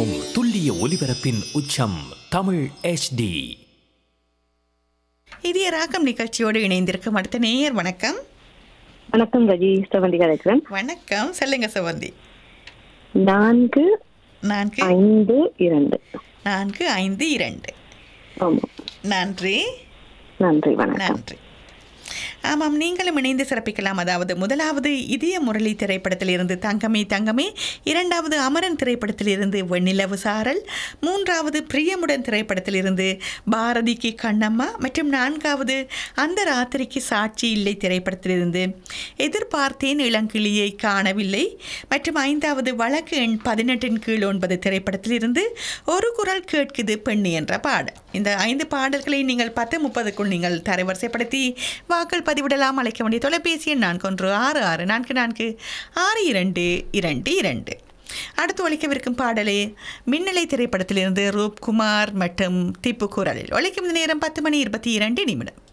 திசையெங்கும் துல்லிய ஒலிபரப்பின் உச்சம் தமிழ் HD இதய ராகம் நிகழ்ச்சியோடு இணைந்திருக்கும் அடுத்த நேயர் வணக்கம் வணக்கம் ரஜி செவந்தி கலைக்கிறேன் வணக்கம் சொல்லுங்க சிவந்தி நான்கு நான்கு ஐந்து இரண்டு நான்கு ஐந்து இரண்டு ஆமா நன்றி நன்றி வணக்கம் நன்றி ஆமாம் நீங்களும் இணைந்து சிறப்பிக்கலாம் அதாவது முதலாவது இதய முரளி திரைப்படத்தில் இருந்து தங்கமே தங்கமே இரண்டாவது அமரன் திரைப்படத்தில் இருந்து வெண்ணிலவு சாரல் மூன்றாவது பிரியமுடன் திரைப்படத்தில் இருந்து பாரதிக்கு கண்ணம்மா மற்றும் நான்காவது அந்த ராத்திரிக்கு சாட்சி இல்லை திரைப்படத்தில் இருந்து எதிர்பார்த்தேன் இளங்கிளியை காணவில்லை மற்றும் ஐந்தாவது வழக்கு எண் பதினெட்டின் கீழ் ஒன்பது திரைப்படத்தில் இருந்து ஒரு குரல் கேட்குது பெண்ணு என்ற பாடல் இந்த ஐந்து பாடல்களை நீங்கள் பத்து முப்பதுக்குள் நீங்கள் தரவரிசைப்படுத்தி வாக்கள் பதிவிடலாம் அழைக்க வேண்டிய தொலைபேசி எண் நான்கு ஒன்று ஆறு ஆறு நான்கு நான்கு ஆறு இரண்டு இரண்டு இரண்டு அடுத்து ஒழிக்கவிருக்கும் பாடலே மின்னலை திரைப்படத்திலிருந்து ரூப்குமார் மற்றும் திப்பு குரலில் ஒழிக்கும் நேரம் பத்து மணி இருபத்தி இரண்டு நிமிடம்